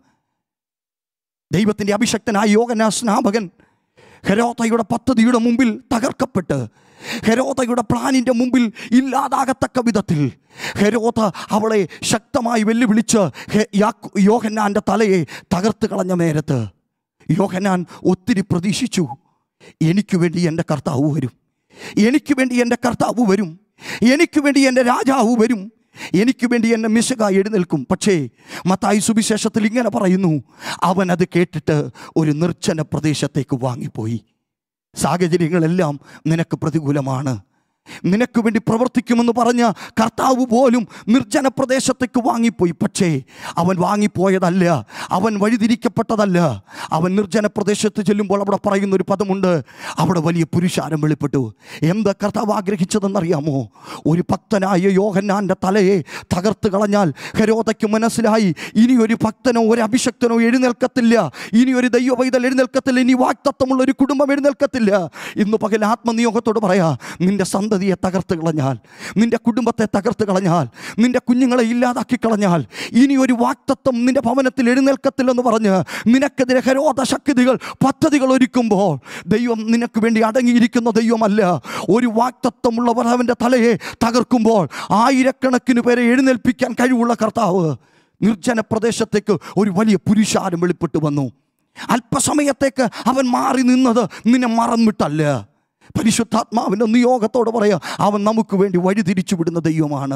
ദൈവത്തിൻ്റെ അഭിഷക്തനായ യോഗനാ സ്നാപകൻ ഹെരോത്തയുടെ പദ്ധതിയുടെ മുമ്പിൽ തകർക്കപ്പെട്ട് ഹെരോതയുടെ പ്ലാനിൻ്റെ മുമ്പിൽ ഇല്ലാതാകത്തക്ക വിധത്തിൽ ഹെരോത അവളെ ശക്തമായി വെല്ലുവിളിച്ച് ഹെ- യാക്കോ- യോഹന്നാൻ്റെ തലയെ തകർത്ത് കളഞ്ഞ നേരത്ത് യോഹന്നാൻ ഒത്തിരി പ്രതീക്ഷിച്ചു എനിക്ക് വേണ്ടി എൻ്റെ കർത്താവ് വരും എനിക്ക് വേണ്ടി എൻ്റെ കർത്താവ് വരും എനിക്ക് വേണ്ടി എൻ്റെ രാജാവ് വരും എനിക്ക് വേണ്ടി എൻ്റെ മിശക എഴുന്നേൽക്കും പക്ഷേ മത്തായി സുവിശേഷത്തിൽ ഇങ്ങനെ പറയുന്നു അവൻ അത് കേട്ടിട്ട് ഒരു നിർജ്ജന പ്രദേശത്തേക്ക് വാങ്ങിപ്പോയി സാഹചര്യങ്ങളെല്ലാം നിനക്ക് പ്രതികൂലമാണ് നിനക്ക് വേണ്ടി പ്രവർത്തിക്കുമെന്ന് പറഞ്ഞ കർത്താവ് പോലും നിർജ്ജന പ്രദേശത്തേക്ക് വാങ്ങിപ്പോയി പക്ഷേ അവൻ വാങ്ങിപ്പോയതല്ല അവൻ വഴിതിരിക്കപ്പെട്ടതല്ല അവൻ നിർജ്ജന പ്രദേശത്ത് ചെല്ലുമ്പോൾ അവിടെ പറയുന്ന ഒരു പദമുണ്ട് അവിടെ വലിയ പുരുഷാരം വെളിപ്പെട്ടു എന്താ കർത്താവ് ആഗ്രഹിച്ചതെന്നറിയാമോ ഒരു ഭക്തനായ യോഹന്നാൻ്റെ തലയെ തകർത്ത് കളഞ്ഞാൽ ഹരോതയ്ക്ക് മനസ്സിലായി ഇനി ഒരു ഭക്തനോ ഒരു അഭിഷക്തനോ എഴുന്നേൽക്കത്തില്ല ഇനി ഒരു ദൈവ പൈതൽ എഴുന്നേൽക്കത്തില്ല ഇനി വാക്തത്വമുള്ള ഒരു കുടുംബം എഴുന്നേൽക്കത്തില്ല ഇന്ന് പകൽ ആത്മനിയോഗത്തോട് പറയാ നിന്റെ സന്തതിയെ തകർത്ത് കളഞ്ഞാൽ നിന്റെ കുടുംബത്തെ തകർത്ത് കളഞ്ഞാൽ നിന്റെ കുഞ്ഞുങ്ങളെ ഇല്ലാതാക്കി കളഞ്ഞാൽ ഇനി ഒരു വാക്തത്വം നിന്റെ ഭവനത്തിൽ എഴുന്നേൽക്കത്തില്ലെന്ന് പറഞ്ഞ് നിനക്കെതിരെ ഹരോധ ശക്തികൾ പദ്ധതികൾ ഒരുക്കുമ്പോൾ ദൈവം നിനക്ക് വേണ്ടി അടങ്ങിയിരിക്കുന്ന ദൈവമല്ല ഒരു വാക്തത്വമുള്ളവർ അവൻ്റെ തലയെ തകർക്കുമ്പോൾ ആയിരക്കണക്കിന് പേരെ എഴുന്നേൽപ്പിക്കാൻ കഴിവുള്ള കർത്താവ് നിർജ്ജന പ്രദേശത്തേക്ക് ഒരു വലിയ പുരുഷാരം വെളിപ്പെട്ടു വന്നു അല്പസമയത്തേക്ക് അവൻ മാറി നിന്നത് നിന്നെ മറന്നിട്ടല്ല പരിശുദ്ധാത്മാവിൻ്റെ നിയോഗത്തോട് പറയാ അവൻ നമുക്ക് വേണ്ടി വഴിതിരിച്ചു വിടുന്ന ദൈവമാണ്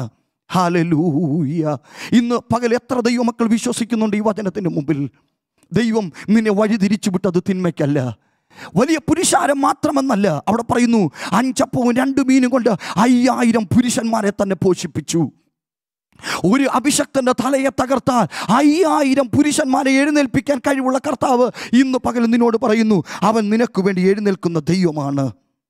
ഹാലലൂയ ഇന്ന് പകൽ എത്ര ദൈവമക്കൾ വിശ്വസിക്കുന്നുണ്ട് ഈ വചനത്തിന് മുമ്പിൽ ദൈവം നിന്നെ വഴിതിരിച്ചു വിട്ടത് തിന്മയ്ക്കല്ല വലിയ പുരുഷാരം മാത്രമെന്നല്ല അവിടെ പറയുന്നു അഞ്ചപ്പവും രണ്ട് മീനും കൊണ്ട് അയ്യായിരം പുരുഷന്മാരെ തന്നെ പോഷിപ്പിച്ചു ഒരു അഭിഷക്തന്റെ തലയെ തകർത്താൽ അയ്യായിരം പുരുഷന്മാരെ എഴുന്നേൽപ്പിക്കാൻ കഴിവുള്ള കർത്താവ് ഇന്ന് പകൽ നിന്നോട് പറയുന്നു അവൻ നിനക്ക് വേണ്ടി എഴുന്നേൽക്കുന്ന ദൈവമാണ്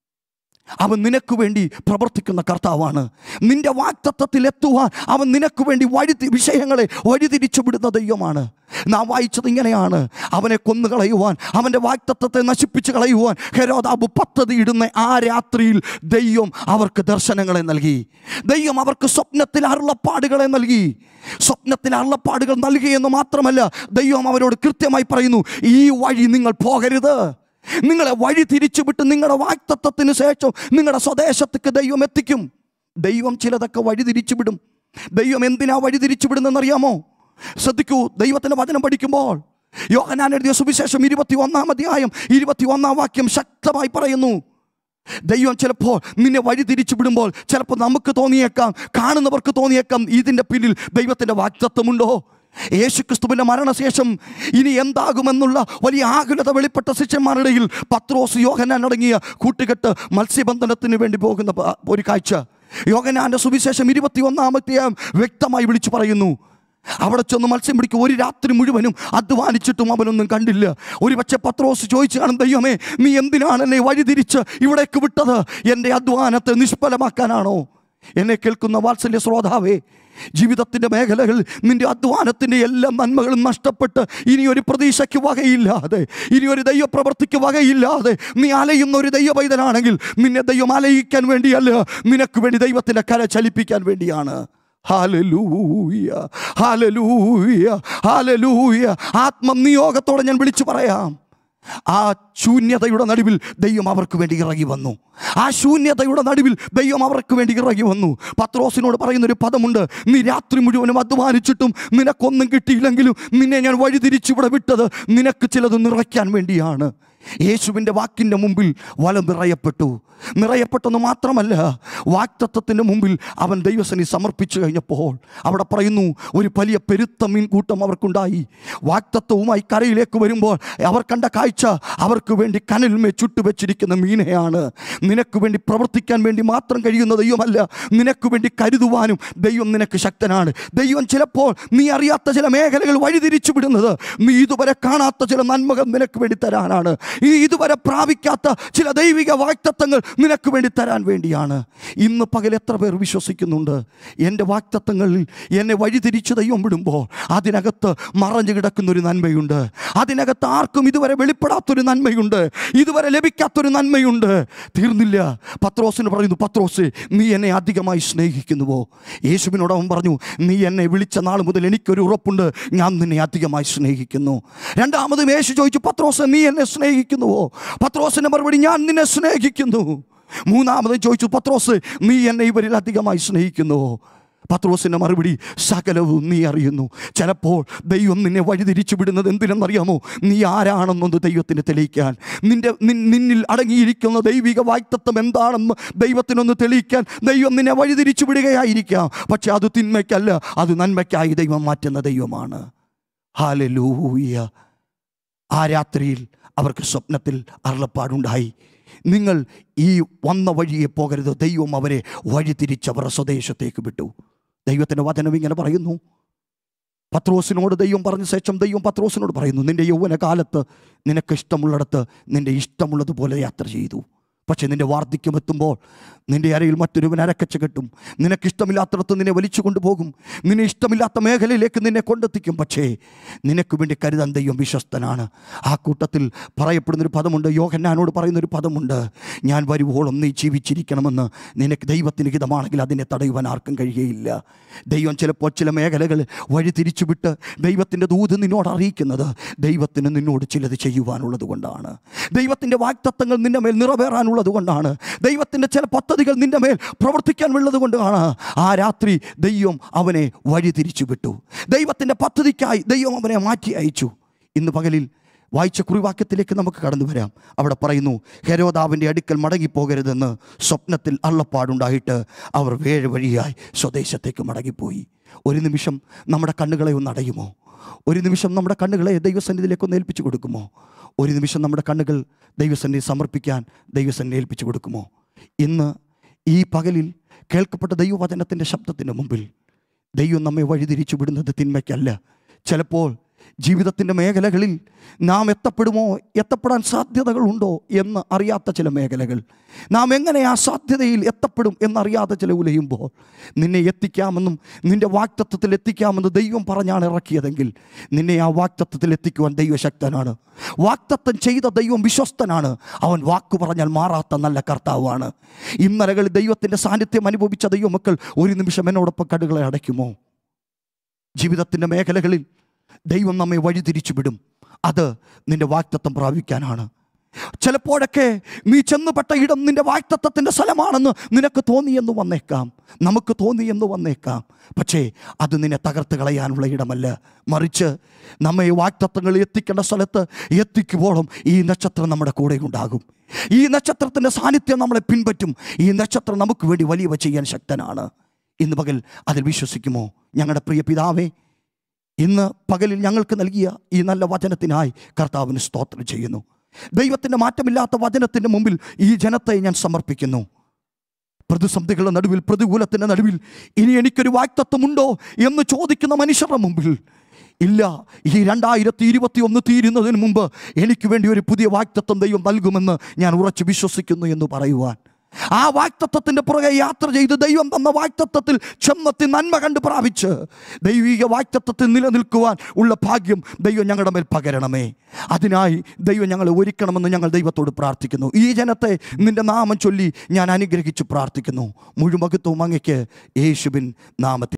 അവൻ നിനക്ക് വേണ്ടി പ്രവർത്തിക്കുന്ന കർത്താവാണ് നിന്റെ വാക്തത്വത്തിൽ എത്തുവാൻ അവൻ നിനക്ക് വേണ്ടി വഴി വിഷയങ്ങളെ വഴിതിരിച്ചു വിടുന്ന ദൈവമാണ് നാം വായിച്ചത് ഇങ്ങനെയാണ് അവനെ കൊന്നുകളയുവാൻ അവൻ്റെ വാക്തത്വത്തെ നശിപ്പിച്ച് കളയുവാൻ ഹെരോദാബ് പദ്ധതി ഇടുന്ന ആ രാത്രിയിൽ ദൈവം അവർക്ക് ദർശനങ്ങളെ നൽകി ദൈവം അവർക്ക് സ്വപ്നത്തിൽ അരുളപ്പാടുകളെ നൽകി സ്വപ്നത്തിൽ അരുളപ്പാടുകൾ നൽകിയെന്ന് മാത്രമല്ല ദൈവം അവരോട് കൃത്യമായി പറയുന്നു ഈ വഴി നിങ്ങൾ പോകരുത് നിങ്ങളെ വഴി തിരിച്ചുവിട്ട് നിങ്ങളുടെ വാക്തത്വത്തിന് ശേഷം നിങ്ങളുടെ സ്വദേശത്തേക്ക് ദൈവം എത്തിക്കും ദൈവം ചിലതൊക്കെ വഴി തിരിച്ചുവിടും ദൈവം എന്തിനാ വഴി തിരിച്ചുവിടുന്നറിയാമോ ശ്രദ്ധിക്കൂ ദൈവത്തിൻ്റെ വചനം പഠിക്കുമ്പോൾ യോഹനാൻ എഴുതിയ സുവിശേഷം ഇരുപത്തി ഒന്നാം അധ്യായം ഇരുപത്തി ഒന്നാം വാക്യം ശക്തമായി പറയുന്നു ദൈവം ചിലപ്പോൾ നിന്നെ വഴി തിരിച്ചു വിടുമ്പോൾ ചിലപ്പോൾ നമുക്ക് തോന്നിയേക്കാം കാണുന്നവർക്ക് തോന്നിയേക്കാം ഇതിൻ്റെ പിന്നിൽ ദൈവത്തിൻ്റെ വാക്തത്വമുണ്ടോ യേശുക്രിസ്തുവിൻ്റെ മരണശേഷം ഇനി എന്താകുമെന്നുള്ള വലിയ ആകുലത വെളിപ്പെട്ട ശിഷ്യന്മാരുടെ ഇടയിൽ പത്രോസ് യോഹനാൻ അടങ്ങിയ കൂട്ടുകെട്ട് മത്സ്യബന്ധനത്തിന് വേണ്ടി പോകുന്ന പ- ഒരു കാഴ്ച യോഹനാന്റെ സുവിശേഷം ഇരുപത്തി ഒന്നാമത്തെ വ്യക്തമായി വിളിച്ചു പറയുന്നു അവിടെ ചെന്ന് മത്സ്യം പിടിക്കും ഒരു രാത്രി മുഴുവനും അധ്വാനിച്ചിട്ടും അവനൊന്നും കണ്ടില്ല ഒരു പക്ഷെ പത്രോസ് ചോദിച്ചു കാണും ദൈവമേ നീ എന്തിനാണ് എന്നെ വഴിതിരിച്ച് ഇവിടേക്ക് വിട്ടത് എൻ്റെ അധ്വാനത്തെ നിഷ്ഫലമാക്കാനാണോ എന്നെ കേൾക്കുന്ന വാത്സല്യ ശ്രോതാവേ ജീവിതത്തിൻ്റെ മേഖലകൾ നിന്റെ അധ്വാനത്തിൻ്റെ എല്ലാ നന്മകളും നഷ്ടപ്പെട്ട് ഇനി ഒരു പ്രതീക്ഷയ്ക്ക് വകയില്ലാതെ ഇനി ഒരു ദൈവപ്രവർത്തിക്ക് വകയില്ലാതെ നീ അലയുന്ന ഒരു ദൈവ പൈതലാണെങ്കിൽ നിന്നെ ദൈവം അലയിക്കാൻ വേണ്ടിയല്ല നിനക്ക് വേണ്ടി ദൈവത്തിൻ്റെ കര ചലിപ്പിക്കാൻ വേണ്ടിയാണ് ഹാലലൂയ ഹാലലൂയ ഹാലലൂയ ആത്മനിയോഗത്തോടെ ഞാൻ വിളിച്ചു പറയാം ആ ശൂന്യതയുടെ നടുവിൽ ദൈവം അവർക്ക് വേണ്ടി ഇറങ്ങി വന്നു ആ ശൂന്യതയുടെ നടുവിൽ ദൈവം അവർക്ക് വേണ്ടി ഇറങ്ങി വന്നു പത്രോസിനോട് പറയുന്നൊരു പദമുണ്ട് നീ രാത്രി മുഴുവനും അധ്വാനിച്ചിട്ടും നിനക്കൊന്നും കിട്ടിയില്ലെങ്കിലും നിന്നെ ഞാൻ വഴിതിരിച്ച് ഇവിടെ വിട്ടത് നിനക്ക് ചിലത് നിറയ്ക്കാൻ വേണ്ടിയാണ് യേശുവിൻ്റെ വാക്കിൻ്റെ മുമ്പിൽ വല നിറയപ്പെട്ടു നിറയപ്പെട്ടെന്ന് മാത്രമല്ല വാക്തത്വത്തിൻ്റെ മുമ്പിൽ അവൻ ദൈവസനി സമർപ്പിച്ചു കഴിഞ്ഞപ്പോൾ അവിടെ പറയുന്നു ഒരു വലിയ പെരുത്ത മീൻകൂട്ടം അവർക്കുണ്ടായി വാക്തത്വവുമായി കരയിലേക്ക് വരുമ്പോൾ അവർ കണ്ട കാഴ്ച അവർക്ക് വേണ്ടി കനലിന്മേ ചുട്ടുവെച്ചിരിക്കുന്ന മീനെയാണ് നിനക്ക് വേണ്ടി പ്രവർത്തിക്കാൻ വേണ്ടി മാത്രം കഴിയുന്ന ദൈവമല്ല നിനക്ക് വേണ്ടി കരുതുവാനും ദൈവം നിനക്ക് ശക്തനാണ് ദൈവം ചിലപ്പോൾ നീ അറിയാത്ത ചില മേഖലകൾ വഴിതിരിച്ചു വിടുന്നത് നീ ഇതുവരെ കാണാത്ത ചില നന്മകൾ നിനക്ക് വേണ്ടി തരാനാണ് ഈ ഇതുവരെ പ്രാപിക്കാത്ത ചില ദൈവിക വാക്തത്വങ്ങൾ നിനക്ക് വേണ്ടി തരാൻ വേണ്ടിയാണ് ഇന്ന് പകൽ എത്ര പേർ വിശ്വസിക്കുന്നുണ്ട് എൻ്റെ വാക്തത്വങ്ങളിൽ എന്നെ വഴിതിരിച്ച് ദൈവം വിടുമ്പോൾ അതിനകത്ത് മറഞ്ഞു കിടക്കുന്ന ഒരു നന്മയുണ്ട് അതിനകത്ത് ആർക്കും ഇതുവരെ വെളിപ്പെടാത്തൊരു നന്മയുണ്ട് ഇതുവരെ ലഭിക്കാത്തൊരു നന്മയുണ്ട് തീർന്നില്ല പത്രോസിന് പറയുന്നു പത്രോസ് നീ എന്നെ അധികമായി സ്നേഹിക്കുന്നുവോ യേശുവിനോട് അവൻ പറഞ്ഞു നീ എന്നെ വിളിച്ച നാൾ മുതൽ എനിക്കൊരു ഉറപ്പുണ്ട് ഞാൻ നിന്നെ അധികമായി സ്നേഹിക്കുന്നു രണ്ടാമതും യേശു ചോദിച്ചു പത്രോസ് നീ എന്നെ സ്നേഹിക്കുന്നുവോ പത്രോസിന്റെ മറുപടി ഞാൻ നിന്നെ സ്നേഹിക്കുന്നു മൂന്നാമതും ചോദിച്ചു പത്രോസ് നീ എന്നെ ഇവരിൽ അധികമായി സ്നേഹിക്കുന്നുവോ പത്രോസിൻ്റെ മറുപടി സകലവും നീ അറിയുന്നു ചിലപ്പോൾ ദൈവം നിന്നെ വഴിതിരിച്ചു വിടുന്നത് എന്തിനെന്നറിയാമോ നീ ആരാണെന്നൊന്ന് ദൈവത്തിന് തെളിയിക്കാൻ നിന്റെ നിൻ- നിന്നിൽ അടങ്ങിയിരിക്കുന്ന ദൈവിക വാക്തത്വം എന്താണെന്ന് ദൈവത്തിനൊന്ന് തെളിയിക്കാൻ ദൈവം നിന്നെ വഴിതിരിച്ചു വിടുകയായിരിക്കാം പക്ഷെ അത് തിന്മയ്ക്കല്ല അത് നന്മയ്ക്കായി ദൈവം മാറ്റുന്ന ദൈവമാണ് ഹാലലൂയ ആ രാത്രിയിൽ അവർക്ക് സ്വപ്നത്തിൽ അരുളപ്പാടുണ്ടായി നിങ്ങൾ ഈ വന്ന വഴിയെ പോകരുത് ദൈവം അവരെ വഴി തിരിച്ചവരുടെ സ്വദേശത്തേക്ക് വിട്ടു ദൈവത്തിൻ്റെ വചനം ഇങ്ങനെ പറയുന്നു പത്രോസിനോട് ദൈവം പറഞ്ഞ ശേഷം ദൈവം പത്രോസിനോട് പറയുന്നു നിന്റെ യൗവന കാലത്ത് നിനക്ക് ഇഷ്ടമുള്ളിടത്ത് നിന്റെ ഇഷ്ടമുള്ളതുപോലെ യാത്ര ചെയ്തു പക്ഷെ നിന്റെ വാർദ്ധക്യം എത്തുമ്പോൾ നിന്റെ അരയിൽ മറ്റൊരുവൻ അരക്കച്ച കെട്ടും നിനക്കിഷ്ടമില്ലാത്തിടത്ത് നിന്നെ വലിച്ചു കൊണ്ടുപോകും നിന്നെ ഇഷ്ടമില്ലാത്ത മേഖലയിലേക്ക് നിന്നെ കൊണ്ടെത്തിക്കും പക്ഷേ നിനക്ക് വേണ്ടി കരുതാൻ ദൈവം വിശ്വസ്തനാണ് ആ കൂട്ടത്തിൽ പറയപ്പെടുന്നൊരു പദമുണ്ട് യോഹന്നാനോട് പറയുന്നൊരു പദമുണ്ട് ഞാൻ വരുവോളം നീ ജീവിച്ചിരിക്കണമെന്ന് നിനക്ക് ദൈവത്തിന് ഹിതമാണെങ്കിൽ അതിനെ തടയുവാൻ ആർക്കും കഴിയുകയില്ല ദൈവം ചിലപ്പോൾ ചില മേഖലകൾ വഴി തിരിച്ചുവിട്ട് ദൈവത്തിൻ്റെ ദൂത് നിന്നോട് അറിയിക്കുന്നത് ദൈവത്തിന് നിന്നോട് ചിലത് ചെയ്യുവാനുള്ളത് കൊണ്ടാണ് ദൈവത്തിൻ്റെ വാക്തത്വങ്ങൾ നിന്റെ മേൽ നിറവേറാനുള്ളത് കൊണ്ടാണ് ദൈവത്തിൻ്റെ ചില പദ്ധതികൾ നിന്റെ മേൽ പ്രവർത്തിക്കാൻ ഉള്ളത് കൊണ്ടാണ് ആ രാത്രി ദൈവം അവനെ വഴി തിരിച്ചു വിട്ടു ദൈവത്തിൻ്റെ പദ്ധതിക്കായി ദൈവം അവനെ മാറ്റി അയച്ചു ഇന്ന് പകലിൽ വായിച്ച കുറിവാക്യത്തിലേക്ക് നമുക്ക് കടന്നു വരാം അവിടെ പറയുന്നു ഹെരോദാവിൻ്റെ അടുക്കൽ മടങ്ങിപ്പോകരുതെന്ന് സ്വപ്നത്തിൽ അള്ളപ്പാടുണ്ടായിട്ട് അവർ വേഴ് വഴിയായി സ്വദേശത്തേക്ക് മടങ്ങിപ്പോയി ഒരു നിമിഷം നമ്മുടെ കണ്ണുകളെ ഒന്ന് അടയുമോ ഒരു നിമിഷം നമ്മുടെ കണ്ണുകളെ ദൈവസന്നിധിയിലേക്ക് ഒന്ന് ഏൽപ്പിച്ചു കൊടുക്കുമോ ഒരു നിമിഷം നമ്മുടെ കണ്ണുകൾ ദൈവസന്നിധി സമർപ്പിക്കാൻ ദൈവസന്നിധി ഏൽപ്പിച്ചു കൊടുക്കുമോ ഇന്ന് ഈ പകലിൽ കേൾക്കപ്പെട്ട ദൈവവചനത്തിൻ്റെ ശബ്ദത്തിന് മുമ്പിൽ ദൈവം നമ്മെ വഴിതിരിച്ചു വിടുന്നത് തിന്മയ്ക്കല്ല ചിലപ്പോൾ ജീവിതത്തിൻ്റെ മേഖലകളിൽ നാം എത്തപ്പെടുമോ എത്തപ്പെടാൻ സാധ്യതകളുണ്ടോ എന്ന് അറിയാത്ത ചില മേഖലകൾ നാം എങ്ങനെ ആ സാധ്യതയിൽ എത്തപ്പെടും എന്നറിയാതെ ചില ഉലയുമ്പോൾ നിന്നെ എത്തിക്കാമെന്നും നിന്റെ വാക്തത്വത്തിൽ എത്തിക്കാമെന്ന് ദൈവം പറഞ്ഞാണ് ഇറക്കിയതെങ്കിൽ നിന്നെ ആ വാക്തത്വത്തിൽ എത്തിക്കുവാൻ ദൈവശക്തനാണ് വാക്തത്വം ചെയ്ത ദൈവം വിശ്വസ്തനാണ് അവൻ വാക്കു പറഞ്ഞാൽ മാറാത്ത നല്ല കർത്താവാണ് ഇന്നലകളിൽ ദൈവത്തിൻ്റെ സാന്നിധ്യം അനുഭവിച്ച ദൈവമക്കൾ ഒരു നിമിഷം എന്നോടൊപ്പം കടുകളെ അടയ്ക്കുമോ ജീവിതത്തിൻ്റെ മേഖലകളിൽ ദൈവം നമ്മെ വഴിതിരിച്ചു വിടും അത് നിന്റെ വാക്തത്വം പ്രാപിക്കാനാണ് ചിലപ്പോഴൊക്കെ നീ ചെന്നുപെട്ട ഇടം നിന്റെ വാക്തത്വത്തിൻ്റെ സ്ഥലമാണെന്ന് നിനക്ക് തോന്നിയെന്ന് വന്നേക്കാം നമുക്ക് തോന്നിയെന്ന് വന്നേക്കാം പക്ഷേ അത് നിന്നെ തകർത്ത് കളയാനുള്ള ഇടമല്ല മറിച്ച് നമ്മെ വാക്തത്വങ്ങൾ എത്തിക്കേണ്ട സ്ഥലത്ത് എത്തിക്കുമ്പോഴും ഈ നക്ഷത്രം നമ്മുടെ കൂടെ ഉണ്ടാകും ഈ നക്ഷത്രത്തിൻ്റെ സാന്നിധ്യം നമ്മളെ പിൻപറ്റും ഈ നക്ഷത്രം നമുക്ക് വേണ്ടി വലിയവ ചെയ്യാൻ ശക്തനാണ് ഇന്ന് പകൽ അതിൽ വിശ്വസിക്കുമോ ഞങ്ങളുടെ പ്രിയ പിതാവേ ഇന്ന് പകലിൽ ഞങ്ങൾക്ക് നൽകിയ ഈ നല്ല വചനത്തിനായി കർത്താവിന് സ്തോത്രം ചെയ്യുന്നു ദൈവത്തിൻ്റെ മാറ്റമില്ലാത്ത വചനത്തിൻ്റെ മുമ്പിൽ ഈ ജനത്തെ ഞാൻ സമർപ്പിക്കുന്നു പ്രതിസന്ധികളുടെ നടുവിൽ പ്രതികൂലത്തിൻ്റെ നടുവിൽ ഇനി എനിക്കൊരു വാക്തത്വമുണ്ടോ എന്ന് ചോദിക്കുന്ന മനുഷ്യരുടെ മുമ്പിൽ ഇല്ല ഈ രണ്ടായിരത്തി ഇരുപത്തി ഒന്ന് തീരുന്നതിന് മുമ്പ് എനിക്ക് വേണ്ടി ഒരു പുതിയ വാക്തത്വം ദൈവം നൽകുമെന്ന് ഞാൻ ഉറച്ചു വിശ്വസിക്കുന്നു എന്ന് പറയുവാൻ ആ വാക്തത്വത്തിൻ്റെ പുറകെ യാത്ര ചെയ്ത് ദൈവം തന്ന വാക്തത്വത്തിൽ ചെന്നെത്തി നന്മ കണ്ട് പ്രാപിച്ച് ദൈവിക വാക്തത്വത്തിൽ നിലനിൽക്കുവാൻ ഉള്ള ഭാഗ്യം ദൈവം ഞങ്ങളുടെ മേൽ പകരണമേ അതിനായി ദൈവം ഞങ്ങളെ ഒരുക്കണമെന്ന് ഞങ്ങൾ ദൈവത്തോട് പ്രാർത്ഥിക്കുന്നു ഈ ജനത്തെ നിന്റെ നാമം ചൊല്ലി ഞാൻ അനുഗ്രഹിച്ച് പ്രാർത്ഥിക്കുന്നു മുഴുമകത്വം അങ്ങയ്ക്ക് യേശുവിൻ നാമത്തിൽ